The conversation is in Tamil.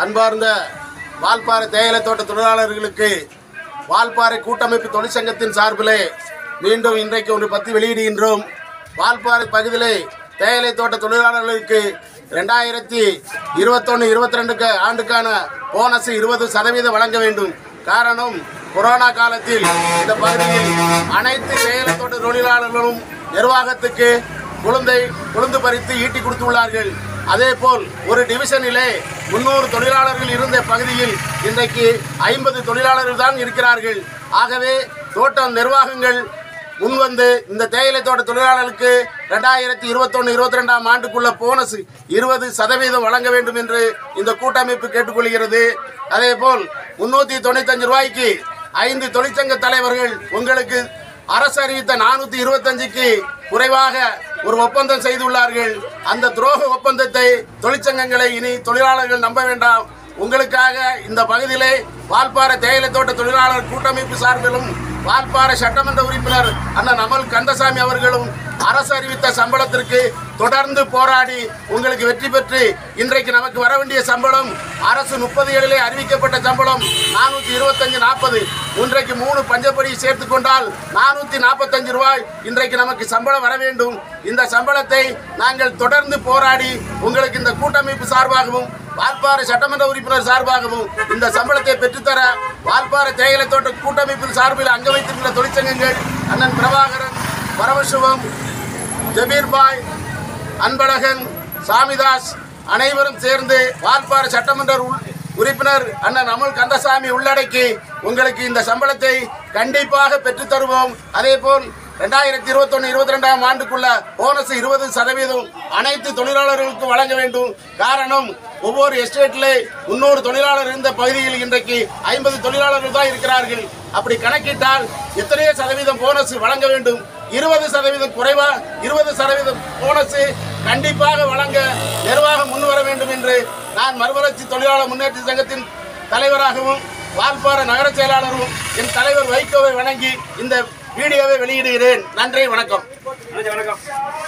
அன்பார்ந்த வால்பாறை தேயிலை தோட்ட தொழிலாளர்களுக்கு வால்பாறை கூட்டமைப்பு தொழிற்சங்கத்தின் சார்பிலே மீண்டும் இன்றைக்கு ஒன்று பத்தி வெளியிடுகின்றோம் வால்பாறை பகுதியிலே தேயிலை தோட்ட தொழிலாளர்களுக்கு ரெண்டாயிரத்தி இருபத்தொன்று இருபத்தி ரெண்டுக்கு ஆண்டுக்கான போனஸ் இருபது சதவீதம் வழங்க வேண்டும் காரணம் கொரோனா காலத்தில் இந்த பகுதியில் அனைத்து தேயிலை தோட்ட தொழிலாளர்களும் நிர்வாகத்துக்கு குழந்தை குழுந்து பறித்து ஈட்டி கொடுத்துள்ளார்கள் அதேபோல் ஒரு டிவிஷனிலே முன்னூறு தொழிலாளர்கள் இருந்த பகுதியில் இன்றைக்கு ஐம்பது தொழிலாளர்கள் தான் இருக்கிறார்கள் ஆகவே தோட்டம் நிர்வாகங்கள் முன்வந்து இந்த தேயிலை தோட்ட தொழிலாளர்களுக்கு ரெண்டாயிரத்தி இருபத்தொன்று இருபத்தி ரெண்டாம் ஆண்டுக்குள்ள போனஸ் இருபது சதவீதம் வழங்க வேண்டும் என்று இந்த கூட்டமைப்பு கேட்டுக்கொள்கிறது அதேபோல் முன்னூற்றி தொண்ணூத்தஞ்சு ரூபாய்க்கு ஐந்து தொழிற்சங்க தலைவர்கள் உங்களுக்கு அரசு அறிவித்த நானூத்தி இருபத்தஞ்சுக்கு குறைவாக ஒரு ஒப்பந்தம் செய்துள்ளார்கள் அந்த துரோக ஒப்பந்தத்தை தொழிற்சங்கங்களை இனி தொழிலாளர்கள் நம்ப வேண்டாம் உங்களுக்காக இந்த பகுதியிலே வால்பாறை தேயிலை தோட்ட தொழிலாளர் கூட்டமைப்பு சார்பிலும் வால்பாறை சட்டமன்ற உறுப்பினர் அண்ணன் அமல் கந்தசாமி அவர்களும் அரசு அறிவித்த சம்பளத்திற்கு தொடர்ந்து போராடி உங்களுக்கு வெற்றி பெற்று இன்றைக்கு நமக்கு வர வேண்டிய சம்பளம் அரசு முப்பது ஏழிலே அறிவிக்கப்பட்ட சம்பளம் நானூற்றி இருபத்தஞ்சு நாற்பது இன்றைக்கு மூணு பஞ்சப்படி சேர்த்து கொண்டால் நானூற்றி நாற்பத்தஞ்சு ரூபாய் இன்றைக்கு நமக்கு சம்பளம் வர வேண்டும் இந்த சம்பளத்தை நாங்கள் தொடர்ந்து போராடி உங்களுக்கு இந்த கூட்டமைப்பு சார்பாகவும் வால்பாறை சட்டமன்ற உறுப்பினர் சார்பாகவும் இந்த சம்பளத்தை பெற்றுத்தர வால்பாறை தேயிலை தோட்ட கூட்டமைப்பின் சார்பில் அங்க வைத்திருக்கிற தொழிற்சங்கங்கள் அண்ணன் பிரபாகரன் பரமசிவம் ஜபீர்பாய் அன்பழகன் சாமிதாஸ் அனைவரும் சேர்ந்து வால்பாறை சட்டமன்ற உள்- உறுப்பினர் அண்ணன் அமுல் கந்தசாமி உள்ளடக்கி உங்களுக்கு இந்த சம்பளத்தை கண்டிப்பாக பெற்றுத் தருவோம் அதேபோல் ரெண்டாயிரத்தி இருபத்தொன்னு இருபத்தி ரெண்டாம் ஆண்டுக்குள்ள போனஸ் இருபது சதவீதம் அனைத்து தொழிலாளர்களுக்கும் வழங்க வேண்டும் காரணம் ஒவ்வொரு எஸ்டேட்டிலே முன்னூறு தொழிலாளர் இருந்த பகுதியில் இன்றைக்கு ஐம்பது தொழிலாளர்கள் தான் இருக்கிறார்கள் அப்படி கணக்கிட்டால் எத்தனையோ சதவீதம் போனஸ் வழங்க வேண்டும் இருபது சதவீதம் குறைவா இருபது சதவீதம் போனஸ் கண்டிப்பாக வழங்க நிர்வாகம் முன்வர வேண்டும் என்று நான் மறுமலர்ச்சி தொழிலாளர் முன்னேற்ற சங்கத்தின் தலைவராகவும் வால்பாறை நகர செயலாளரும் என் தலைவர் வைகோவை வணங்கி இந்த வீடியோவை வெளியிடுகிறேன் நன்றி வணக்கம் வணக்கம்